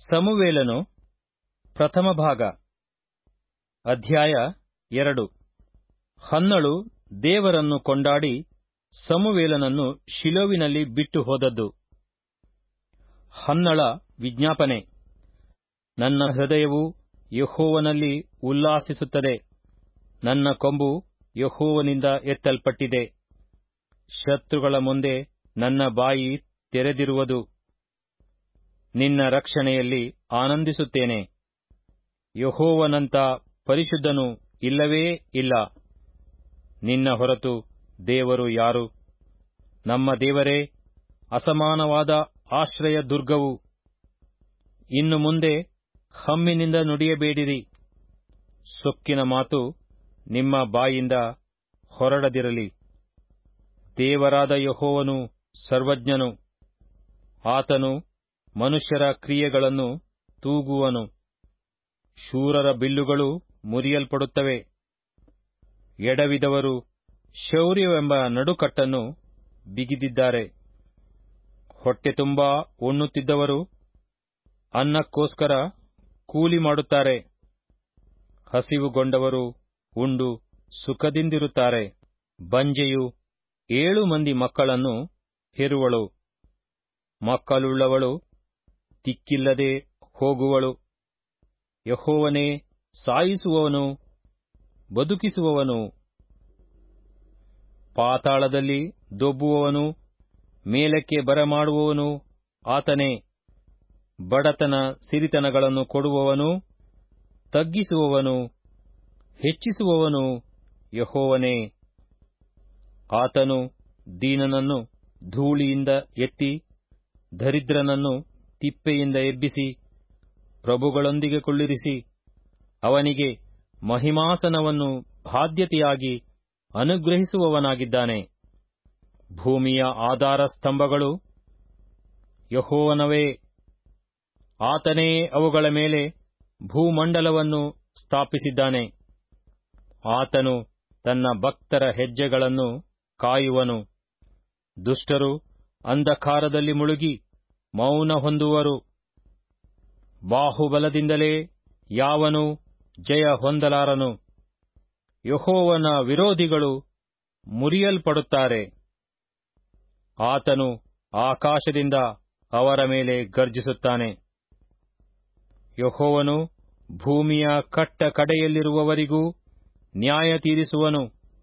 ಸಮುವೇಲನು ಪ್ರಥಮ ಭಾಗ ಅಧ್ಯಾಯ ಎರಡು ಹನ್ನಳು ದೇವರನ್ನು ಕೊಂಡಾಡಿ ಸಮುವೇಲನನ್ನು ಶಿಲೋವಿನಲ್ಲಿ ಬಿಟ್ಟು ಹೋದದ್ದು ಹನ್ನಳ ವಿಜ್ಞಾಪನೆ ನನ್ನ ಹೃದಯವು ಯೆಹೋವನಲ್ಲಿ ಉಲ್ಲಾಸಿಸುತ್ತದೆ ನನ್ನ ಕೊಂಬು ಯೆಹೋವನಿಂದ ಎತ್ತಲ್ಪಟ್ಟಿದೆ ಶತ್ರುಗಳ ಮುಂದೆ ನನ್ನ ಬಾಯಿ ತೆರೆದಿರುವುದು ನಿನ್ನ ರಕ್ಷಣೆಯಲ್ಲಿ ಆನಂದಿಸುತ್ತೇನೆ ಯೆಹೋವನಂತ ಪರಿಶುದ್ಧನು ಇಲ್ಲವೇ ಇಲ್ಲ ನಿನ್ನ ಹೊರತು ದೇವರು ಯಾರು ನಮ್ಮ ದೇವರೇ ಅಸಮಾನವಾದ ಆಶ್ರಯ ದುರ್ಗವು ಇನ್ನು ಮುಂದೆ ಹಮ್ಮಿನಿಂದ ನುಡಿಯಬೇಡಿರಿ ಸೊಕ್ಕಿನ ಮಾತು ನಿಮ್ಮ ಬಾಯಿಂದ ಹೊರಡದಿರಲಿ ದೇವರಾದ ಯೆಹೋವನು ಸರ್ವಜ್ಞನು ಆತನು ಮನುಷ್ಯರ ಕ್ರಿಯೆಗಳನ್ನು ತೂಗುವನು ಶೂರರ ಬಿಲ್ಲುಗಳು ಮುರಿಯಲ್ಪಡುತ್ತವೆ ಎಡವಿದವರು ಶೌರ್ಯವೆಂಬ ನಡುಕಟ್ಟನ್ನು ಬಿಗಿದಿದ್ದಾರೆ ಹೊಟ್ಟೆ ತುಂಬಾ ಉಣ್ಣುತ್ತಿದ್ದವರು ಅನ್ನಕ್ಕೋಸ್ಕರ ಕೂಲಿ ಮಾಡುತ್ತಾರೆ ಹಸಿವುಗೊಂಡವರು ಉಂಡು ಸುಖದಿಂದಿರುತ್ತಾರೆ ಬಂಜೆಯು ಏಳು ಮಂದಿ ಮಕ್ಕಳನ್ನು ಹೆರುವಳು ಮಕ್ಕಳುಳ್ಳವಳು ದಿಕ್ಕಿಲ್ಲದೆ ಹೋಗುವಳು ಯಹೋವನೇ ಸಾಯಿಸುವವನು ಬದುಕಿಸುವವನು ಪಾತಾಳದಲ್ಲಿ ದೊಬ್ಬುವವನು ಮೇಲಕ್ಕೆ ಬರಮಾಡುವವನು ಆತನೇ ಬಡತನ ಸಿರಿತನಗಳನ್ನು ಕೊಡುವವನು ತಗ್ಗಿಸುವವನು ಹೆಚ್ಚಿಸುವವನು ಯಹೋವನೇ ಆತನು ದೀನನನ್ನು ಧೂಳಿಯಿಂದ ಎತ್ತಿ ದರಿದ್ರನನ್ನು ತಿಪ್ಪೆಯಿಂದ ಎಬ್ಬಿಸಿ ಪ್ರಭುಗಳೊಂದಿಗೆ ಕುಳ್ಳಿರಿಸಿ ಅವನಿಗೆ ಮಹಿಮಾಸನವನ್ನು ಬಾಧ್ಯತೆಯಾಗಿ ಅನುಗ್ರಹಿಸುವವನಾಗಿದ್ದಾನೆ ಭೂಮಿಯ ಆಧಾರ ಸ್ತಂಭಗಳು ಯಹೋವನವೇ ಆತನೇ ಅವುಗಳ ಮೇಲೆ ಭೂಮಂಡಲವನ್ನು ಸ್ಥಾಪಿಸಿದ್ದಾನೆ ಆತನು ತನ್ನ ಭಕ್ತರ ಹೆಜ್ಜೆಗಳನ್ನು ಕಾಯುವನು ದುಷ್ಟರು ಅಂಧಕಾರದಲ್ಲಿ ಮುಳುಗಿ ಮೌನ ಹೊಂದುವರು ಬಾಹುಬಲದಿಂದಲೇ ಯಾವನು ಜಯ ಹೊಂದಲಾರನು ಯಹೋವನ ವಿರೋಧಿಗಳು ಮುರಿಯಲ್ಪಡುತ್ತಾರೆ ಆತನು ಆಕಾಶದಿಂದ ಅವರ ಮೇಲೆ ಗರ್ಜಿಸುತ್ತಾನೆ ಯಹೋವನು ಭೂಮಿಯ ಕಟ್ಟ ಕಡೆಯಲ್ಲಿರುವವರಿಗೂ ನ್ಯಾಯ ತೀರಿಸುವನು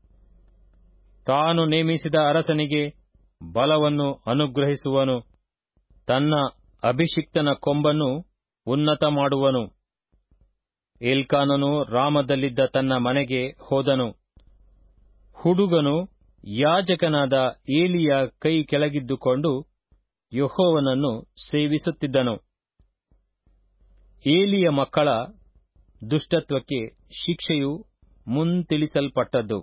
ತಾನು ನೇಮಿಸಿದ ಅರಸನಿಗೆ ಬಲವನ್ನು ಅನುಗ್ರಹಿಸುವನು ತನ್ನ ಅಭಿಷಿಕ್ತನ ಕೊಂಬನ್ನು ಉನ್ನತ ಮಾಡುವನು ಏಲ್ಕಾನನು ರಾಮದಲ್ಲಿದ್ದ ತನ್ನ ಮನೆಗೆ ಹೋದನು ಹುಡುಗನು ಯಾಜಕನಾದ ಏಲಿಯ ಕೈ ಕೆಳಗಿದ್ದುಕೊಂಡು ಯಹೋವನನ್ನು ಸೇವಿಸುತ್ತಿದ್ದನು ಏಲಿಯ ಮಕ್ಕಳ ದುಷ್ಟತ್ವಕ್ಕೆ ಶಿಕ್ಷೆಯು ಮುಂತಿಳಿಸಲ್ಪಟ್ಟದ್ದು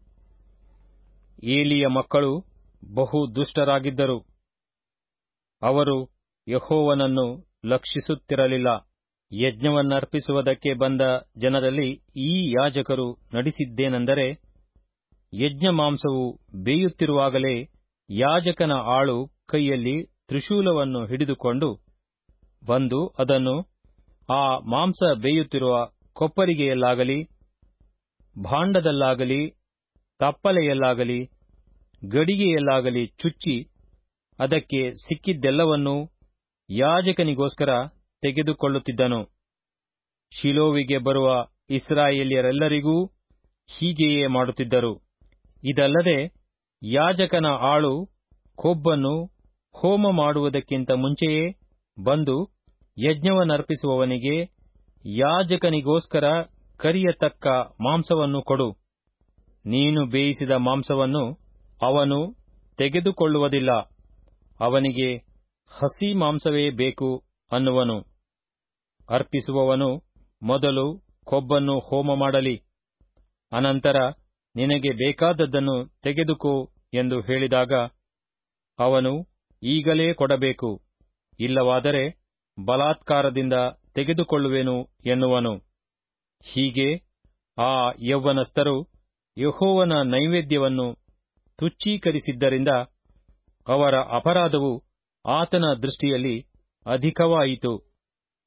ಏಲಿಯ ಮಕ್ಕಳು ಬಹು ದುಷ್ಟರಾಗಿದ್ದರು ಅವರು ಯಹೋವನನ್ನು ಲಕ್ಷಿಸುತ್ತಿರಲಿಲ್ಲ ಯಜ್ಞವನ್ನರ್ಪಿಸುವುದಕ್ಕೆ ಬಂದ ಜನರಲ್ಲಿ ಈ ಯಾಜಕರು ನಡೆಸಿದ್ದೇನೆಂದರೆ ಯಜ್ಞ ಮಾಂಸವು ಬೇಯುತ್ತಿರುವಾಗಲೇ ಯಾಜಕನ ಆಳು ಕೈಯಲ್ಲಿ ತ್ರಿಶೂಲವನ್ನು ಹಿಡಿದುಕೊಂಡು ಬಂದು ಅದನ್ನು ಆ ಮಾಂಸ ಬೇಯುತ್ತಿರುವ ಕೊಪ್ಪರಿಗೆಯಲ್ಲಾಗಲಿ ಭಾಂಡದಲ್ಲಾಗಲಿ ತಪ್ಪಲೆಯಲ್ಲಾಗಲಿ ಗಡಿಗೆಯಲ್ಲಾಗಲಿ ಚುಚ್ಚಿ ಅದಕ್ಕೆ ಸಿಕ್ಕಿದ್ದೆಲ್ಲವನ್ನೂ ಯಾಜಕನಿಗೋಸ್ಕರ ತೆಗೆದುಕೊಳ್ಳುತ್ತಿದ್ದನು ಶಿಲೋವಿಗೆ ಬರುವ ಇಸ್ರಾಯೇಲ್ಯರೆಲ್ಲರಿಗೂ ಹೀಗೆಯೇ ಮಾಡುತ್ತಿದ್ದರು ಇದಲ್ಲದೆ ಯಾಜಕನ ಆಳು ಕೊಬ್ಬನ್ನು ಹೋಮ ಮಾಡುವುದಕ್ಕಿಂತ ಮುಂಚೆಯೇ ಬಂದು ಯಜ್ಞವನ್ನರ್ಪಿಸುವವನಿಗೆ ಯಾಜಕನಿಗೋಸ್ಕರ ಕರಿಯತಕ್ಕ ಮಾಂಸವನ್ನು ಕೊಡು ನೀನು ಬೇಯಿಸಿದ ಮಾಂಸವನ್ನು ಅವನು ತೆಗೆದುಕೊಳ್ಳುವುದಿಲ್ಲ ಅವನಿಗೆ ಹಸಿ ಮಾಂಸವೇ ಬೇಕು ಅನ್ನುವನು ಅರ್ಪಿಸುವವನು ಮೊದಲು ಕೊಬ್ಬನ್ನು ಹೋಮ ಮಾಡಲಿ ಅನಂತರ ನಿನಗೆ ಬೇಕಾದದ್ದನ್ನು ತೆಗೆದುಕೋ ಎಂದು ಹೇಳಿದಾಗ ಅವನು ಈಗಲೇ ಕೊಡಬೇಕು ಇಲ್ಲವಾದರೆ ಬಲಾತ್ಕಾರದಿಂದ ತೆಗೆದುಕೊಳ್ಳುವೆನು ಎನ್ನುವನು ಹೀಗೆ ಆ ಯೌವನಸ್ಥರು ಯಹೋವನ ನೈವೇದ್ಯವನ್ನು ತುಚ್ಛೀಕರಿಸಿದ್ದರಿಂದ ಅವರ ಅಪರಾಧವು ಆತನ ದೃಷ್ಟಿಯಲ್ಲಿ ಅಧಿಕವಾಯಿತು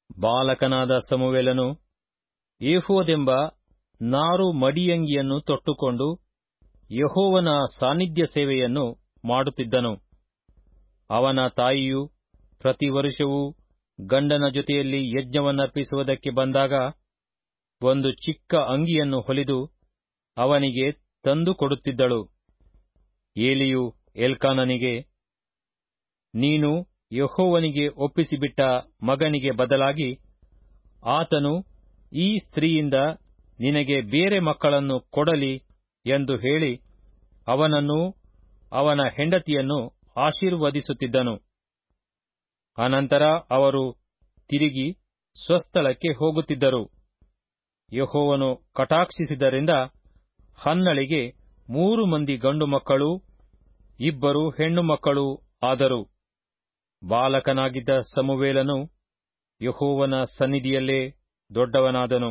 ಬಾಲಕನಾದ ಸಮುವೇಲನು ಏಫೋದೆಂಬ ನಾರು ಮಡಿಯಂಗಿಯನ್ನು ತೊಟ್ಟುಕೊಂಡು ಯಹೋವನ ಸಾನ್ನಿಧ್ಯ ಸೇವೆಯನ್ನು ಮಾಡುತ್ತಿದ್ದನು ಅವನ ತಾಯಿಯು ಪ್ರತಿ ವರುಷವೂ ಗಂಡನ ಜೊತೆಯಲ್ಲಿ ಯಜ್ಞವನ್ನರ್ಪಿಸುವುದಕ್ಕೆ ಬಂದಾಗ ಒಂದು ಚಿಕ್ಕ ಅಂಗಿಯನ್ನು ಹೊಲಿದು ಅವನಿಗೆ ತಂದು ಕೊಡುತ್ತಿದ್ದಳು ಏಲಿಯು ಎಲ್ಕಾನನಿಗೆ ನೀನು ಯಹೋವನಿಗೆ ಒಪ್ಪಿಸಿಬಿಟ್ಟ ಮಗನಿಗೆ ಬದಲಾಗಿ ಆತನು ಈ ಸ್ತ್ರೀಯಿಂದ ನಿನಗೆ ಬೇರೆ ಮಕ್ಕಳನ್ನು ಕೊಡಲಿ ಎಂದು ಹೇಳಿ ಅವನನ್ನು ಅವನ ಹೆಂಡತಿಯನ್ನು ಆಶೀರ್ವದಿಸುತ್ತಿದ್ದನು ಅನಂತರ ಅವರು ತಿರುಗಿ ಸ್ವಸ್ಥಳಕ್ಕೆ ಹೋಗುತ್ತಿದ್ದರು ಯಹೋವನು ಕಟಾಕ್ಷಿಸಿದರಿಂದ ಹನ್ನಳಿಗೆ ಮೂರು ಮಂದಿ ಗಂಡು ಮಕ್ಕಳು ಇಬ್ಬರು ಹೆಣ್ಣು ಮಕ್ಕಳು ಆದರು ಬಾಲಕನಾಗಿದ್ದ ಸಮುವೇಲನು ಯಹೋವನ ಸನ್ನಿಧಿಯಲ್ಲೇ ದೊಡ್ಡವನಾದನು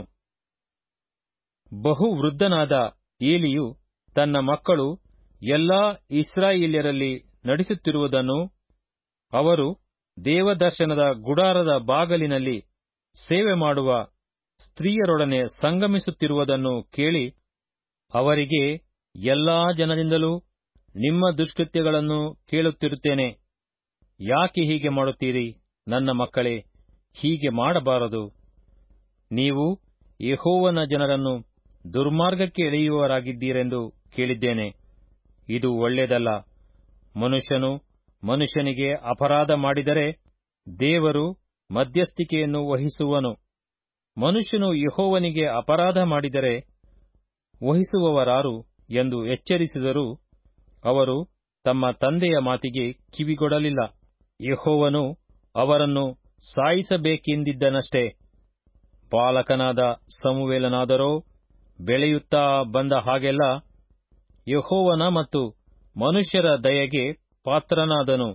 ಬಹು ವೃದ್ಧನಾದ ಏಲಿಯು ತನ್ನ ಮಕ್ಕಳು ಎಲ್ಲಾ ಇಸ್ರಾಯೇಲ್ಯರಲ್ಲಿ ನಡೆಸುತ್ತಿರುವುದನ್ನು ಅವರು ದೇವದರ್ಶನದ ಗುಡಾರದ ಬಾಗಲಿನಲ್ಲಿ ಸೇವೆ ಮಾಡುವ ಸ್ತ್ರೀಯರೊಡನೆ ಸಂಗಮಿಸುತ್ತಿರುವುದನ್ನು ಕೇಳಿ ಅವರಿಗೆ ಎಲ್ಲಾ ಜನರಿಂದಲೂ ನಿಮ್ಮ ದುಷ್ಕೃತ್ಯಗಳನ್ನು ಕೇಳುತ್ತಿರುತ್ತೇನೆ ಯಾಕೆ ಹೀಗೆ ಮಾಡುತ್ತೀರಿ ನನ್ನ ಮಕ್ಕಳೇ ಹೀಗೆ ಮಾಡಬಾರದು ನೀವು ಯಹೋವನ ಜನರನ್ನು ದುರ್ಮಾರ್ಗಕ್ಕೆ ಎಳೆಯುವವರಾಗಿದ್ದೀರೆಂದು ಕೇಳಿದ್ದೇನೆ ಇದು ಒಳ್ಳೆಯದಲ್ಲ ಮನುಷ್ಯನು ಮನುಷ್ಯನಿಗೆ ಅಪರಾಧ ಮಾಡಿದರೆ ದೇವರು ಮಧ್ಯಸ್ಥಿಕೆಯನ್ನು ವಹಿಸುವನು ಮನುಷ್ಯನು ಯಹೋವನಿಗೆ ಅಪರಾಧ ಮಾಡಿದರೆ ವಹಿಸುವವರಾರು ಎಂದು ಎಚ್ಚರಿಸಿದರೂ ಅವರು ತಮ್ಮ ತಂದೆಯ ಮಾತಿಗೆ ಕಿವಿಗೊಡಲಿಲ್ಲ ಯಹೋವನು ಅವರನ್ನು ಸಾಯಿಸಬೇಕೆಂದಿದ್ದನಷ್ಟೇ ಬಾಲಕನಾದ ಸಮುವೇಲನಾದರೋ ಬೆಳೆಯುತ್ತಾ ಬಂದ ಹಾಗೆಲ್ಲ ಯಹೋವನ ಮತ್ತು ಮನುಷ್ಯರ ದಯೆಗೆ ಪಾತ್ರನಾದನು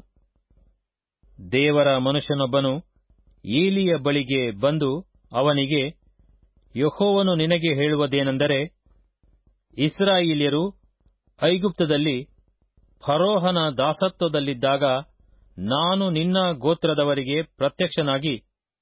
ದೇವರ ಮನುಷ್ಯನೊಬ್ಬನು ಏಲಿಯ ಬಳಿಗೆ ಬಂದು ಅವನಿಗೆ ಯಹೋವನು ನಿನಗೆ ಹೇಳುವುದೇನೆಂದರೆ ಇಸ್ರಾಯೇಲ್ಯರು ಐಗುಪ್ತದಲ್ಲಿ ಫರೋಹನ ದಾಸತ್ವದಲ್ಲಿದ್ದಾಗ ನಾನು ನಿನ್ನ ಗೋತ್ರದವರಿಗೆ ಪ್ರತ್ಯಕ್ಷನಾಗಿ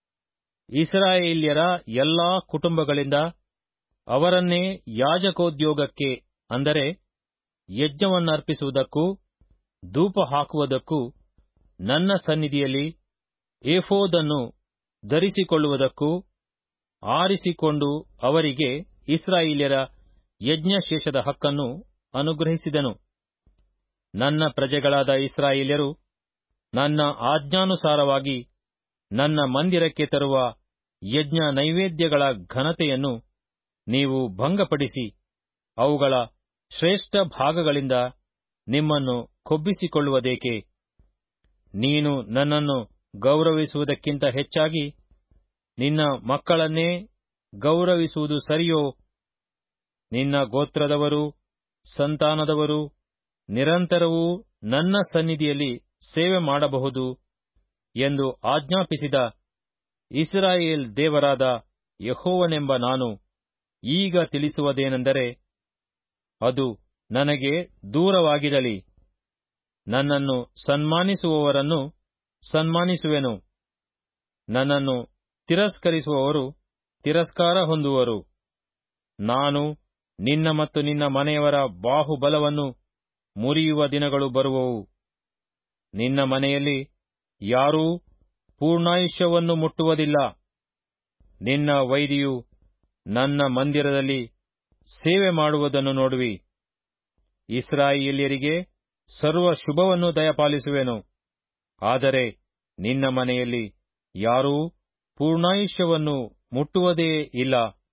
ಇಸ್ರಾಯೇಲ್ಯರ ಎಲ್ಲಾ ಕುಟುಂಬಗಳಿಂದ ಅವರನ್ನೇ ಯಾಜಕೋದ್ಯೋಗಕ್ಕೆ ಅಂದರೆ ಯಜ್ಞವನ್ನರ್ಪಿಸುವುದಕ್ಕೂ ಧೂಪ ಹಾಕುವುದಕ್ಕೂ ನನ್ನ ಸನ್ನಿಧಿಯಲ್ಲಿ ಏಫೋದನ್ನು ಧರಿಸಿಕೊಳ್ಳುವುದಕ್ಕೂ ಆರಿಸಿಕೊಂಡು ಅವರಿಗೆ ಇಸ್ರಾಯೇಲ್ಯರ ಯಜ್ಞಶೇಷದ ಹಕ್ಕನ್ನು ಅನುಗ್ರಹಿಸಿದನು ನನ್ನ ಪ್ರಜೆಗಳಾದ ಇಸ್ರಾಯೇಲ್ಯರು ನನ್ನ ಆಜ್ಞಾನುಸಾರವಾಗಿ ನನ್ನ ಮಂದಿರಕ್ಕೆ ತರುವ ಯಜ್ಞ ನೈವೇದ್ಯಗಳ ಘನತೆಯನ್ನು ನೀವು ಭಂಗಪಡಿಸಿ ಅವುಗಳ ಶ್ರೇಷ್ಠ ಭಾಗಗಳಿಂದ ನಿಮ್ಮನ್ನು ಕೊಬ್ಬಿಸಿಕೊಳ್ಳುವುದೇಕೆ ನೀನು ನನ್ನನ್ನು ಗೌರವಿಸುವುದಕ್ಕಿಂತ ಹೆಚ್ಚಾಗಿ ನಿನ್ನ ಮಕ್ಕಳನ್ನೇ ಗೌರವಿಸುವುದು ಸರಿಯೋ ನಿನ್ನ ಗೋತ್ರದವರು ಸಂತಾನದವರು ನಿರಂತರವೂ ನನ್ನ ಸನ್ನಿಧಿಯಲ್ಲಿ ಸೇವೆ ಮಾಡಬಹುದು ಎಂದು ಆಜ್ಞಾಪಿಸಿದ ಇಸ್ರಾಯೇಲ್ ದೇವರಾದ ಯಹೋವನೆಂಬ ನಾನು ಈಗ ತಿಳಿಸುವುದೇನೆಂದರೆ ಅದು ನನಗೆ ದೂರವಾಗಿರಲಿ ನನ್ನನ್ನು ಸನ್ಮಾನಿಸುವವರನ್ನು ಸನ್ಮಾನಿಸುವೆನು ನನ್ನನ್ನು ತಿರಸ್ಕರಿಸುವವರು ತಿರಸ್ಕಾರ ಹೊಂದುವರು ನಾನು ನಿನ್ನ ಮತ್ತು ನಿನ್ನ ಮನೆಯವರ ಬಾಹುಬಲವನ್ನು ಮುರಿಯುವ ದಿನಗಳು ಬರುವವು ನಿನ್ನ ಮನೆಯಲ್ಲಿ ಯಾರೂ ಪೂರ್ಣಾಯುಷ್ಯವನ್ನು ಮುಟ್ಟುವುದಿಲ್ಲ ನಿನ್ನ ವೈರಿಯು ನನ್ನ ಮಂದಿರದಲ್ಲಿ ಸೇವೆ ಮಾಡುವುದನ್ನು ನೋಡುವಿ ಇಸ್ರಾಯೇಲ್ಯರಿಗೆ ಸರ್ವ ಶುಭವನ್ನು ದಯಪಾಲಿಸುವೆನು ಆದರೆ ನಿನ್ನ ಮನೆಯಲ್ಲಿ ಯಾರೂ ಪೂರ್ಣಾಯುಷ್ಯವನ್ನು ಮುಟ್ಟುವುದೇ ಇಲ್ಲ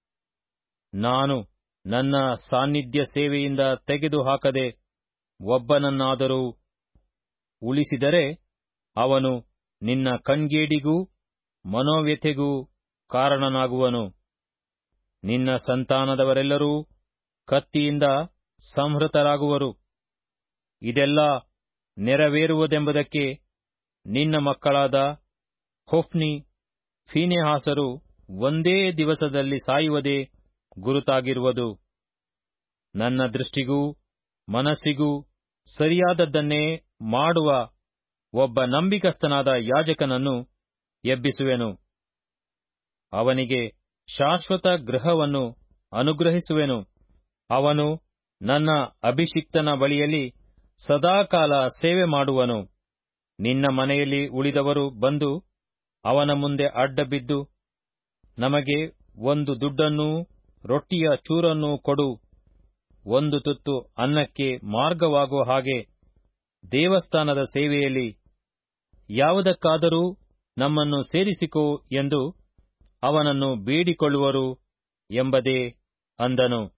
ನಾನು ನನ್ನ ಸಾನ್ನಿಧ್ಯ ಸೇವೆಯಿಂದ ತೆಗೆದುಹಾಕದೆ ಒಬ್ಬನನ್ನಾದರೂ ಉಳಿಸಿದರೆ ಅವನು ನಿನ್ನ ಕಣ್ಗೇಡಿಗೂ ಮನೋವ್ಯಥೆಗೂ ಕಾರಣನಾಗುವನು ನಿನ್ನ ಸಂತಾನದವರೆಲ್ಲರೂ ಕತ್ತಿಯಿಂದ ಸಂಹೃತರಾಗುವರು ಇದೆಲ್ಲ ನೆರವೇರುವುದೆಂಬುದಕ್ಕೆ ನಿನ್ನ ಮಕ್ಕಳಾದ ಹೊಫ್ನಿ ಫೀನೆಹಾಸರು ಒಂದೇ ದಿವಸದಲ್ಲಿ ಸಾಯುವುದೇ ಗುರುತಾಗಿರುವುದು ನನ್ನ ದೃಷ್ಟಿಗೂ ಮನಸ್ಸಿಗೂ ಸರಿಯಾದದ್ದನ್ನೇ ಮಾಡುವ ಒಬ್ಬ ನಂಬಿಕಸ್ಥನಾದ ಯಾಜಕನನ್ನು ಎಬ್ಬಿಸುವೆನು ಅವನಿಗೆ ಶಾಶ್ವತ ಗೃಹವನ್ನು ಅನುಗ್ರಹಿಸುವೆನು ಅವನು ನನ್ನ ಅಭಿಷಿಕ್ತನ ಬಳಿಯಲ್ಲಿ ಸದಾಕಾಲ ಸೇವೆ ಮಾಡುವನು ನಿನ್ನ ಮನೆಯಲ್ಲಿ ಉಳಿದವರು ಬಂದು ಅವನ ಮುಂದೆ ಅಡ್ಡ ಬಿದ್ದು ನಮಗೆ ಒಂದು ದುಡ್ಡನ್ನೂ ರೊಟ್ಟಿಯ ಚೂರನ್ನೂ ಕೊಡು ಒಂದು ತುತ್ತು ಅನ್ನಕ್ಕೆ ಮಾರ್ಗವಾಗುವ ಹಾಗೆ ದೇವಸ್ಥಾನದ ಸೇವೆಯಲ್ಲಿ ಯಾವುದಕ್ಕಾದರೂ ನಮ್ಮನ್ನು ಸೇರಿಸಿಕೋ ಎಂದು ಅವನನ್ನು ಬೇಡಿಕೊಳ್ಳುವರು ಎಂಬುದೇ ಅಂದನು